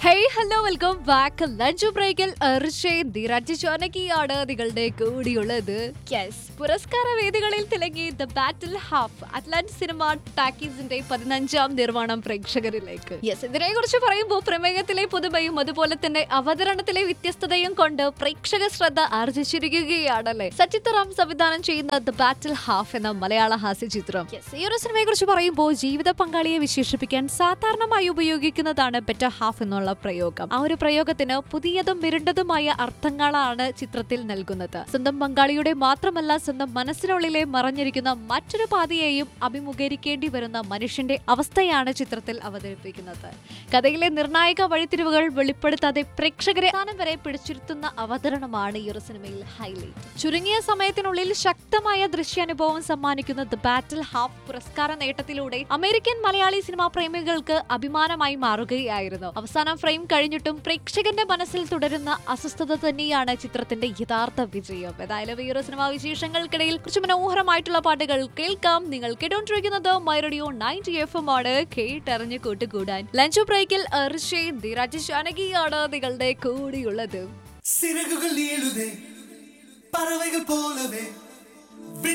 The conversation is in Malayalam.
hey hello welcome back lunch ബ്രേക്കിൽ അർഷയും ധീരാജ് ചോനക്കിയാണ് നിങ്ങളുടെ കൂടിയുള്ളത് യെസ് പുരസ്കാര വേദികളിൽ തിളങ്ങി the battle half Atlanta cinema ടാക്കീസിന്റെ പതിനഞ്ചാം നിർമ്മാണം പ്രേക്ഷകരിലേക്ക് യെസ് ഇതിനെ കുറിച്ച് പറയുമ്പോൾ പ്രമേയത്തിലെ പുതുമയും അതുപോലെ തന്നെ അവതരണത്തിലെ വ്യത്യസ്തതയും കൊണ്ട് പ്രേക്ഷക ശ്രദ്ധ ആർജിച്ചിരിക്കുകയാണല്ലേ സച്ചിത് റാം സംവിധാനം ചെയ്യുന്ന ദ ബാറ്റിൽ ഹാഫ് എന്ന മലയാള ഹാസ്യ ചിത്രം യെസ് ഈ ഒരു സിനിമയെ കുറിച്ച് പറയുമ്പോൾ ജീവിത പങ്കാളിയെ വിശേഷിപ്പിക്കാൻ സാധാരണമായി ഉപയോഗിക്കുന്നതാണ് ബെറ്റർ ഹാഫ് എന്നുള്ള പ്രയോഗം ആ ഒരു പ്രയോഗത്തിന് പുതിയതും വിരണ്ടതുമായ അർത്ഥങ്ങളാണ് ചിത്രത്തിൽ നൽകുന്നത് സ്വന്തം പങ്കാളിയുടെ മാത്രമല്ല സ്വന്തം മനസ്സിനുള്ളിലെ മറഞ്ഞിരിക്കുന്ന മറ്റൊരു പാതയെയും അഭിമുഖീകരിക്കേണ്ടി വരുന്ന മനുഷ്യന്റെ അവസ്ഥയാണ് ചിത്രത്തിൽ അവതരിപ്പിക്കുന്നത് കഥയിലെ നിർണായക വഴിത്തിരിവുകൾ വെളിപ്പെടുത്താതെ പ്രേക്ഷകരെ അവസാനം വരെ പിടിച്ചിരുത്തുന്ന അവതരണമാണ് ഈ ഒരു സിനിമയിൽ ഹൈലൈറ്റ് ചുരുങ്ങിയ സമയത്തിനുള്ളിൽ ശക്തമായ ദൃശ്യാനുഭവം സമ്മാനിക്കുന്ന ദ ബാറ്റിൽ ഹാഫ് പുരസ്കാര നേട്ടത്തിലൂടെ അമേരിക്കൻ മലയാളി സിനിമാ പ്രേമികൾക്ക് അഭിമാനമായി മാറുകയായിരുന്നു അവസാനം ഫ്രെയിം കഴിഞ്ഞിട്ടും പ്രേക്ഷകന്റെ മനസ്സിൽ തുടരുന്ന അസ്വസ്ഥത തന്നെയാണ് ചിത്രത്തിന്റെ യഥാർത്ഥ വിജയം ഏതായാലും ഈ ഒരു സിനിമാ വിശേഷങ്ങൾക്കിടയിൽ കുറച്ച് മനോഹരമായിട്ടുള്ള പാട്ടുകൾ കേൾക്കാം നിങ്ങൾ കേട്ടോണ്ടിരിക്കുന്നത് my radio ninety F M ആണ് കേട്ടറിഞ്ഞ് കൂട്ടുകൂടാൻ ലഞ്ച് ബ്രേക്കിൽ അർഷയും ധീരാജ് ജാനകിയാണ് നിങ്ങളുടെ കൂടിയുള്ളത് சிறகுகள் நீளுதே பறவைகள் போலவே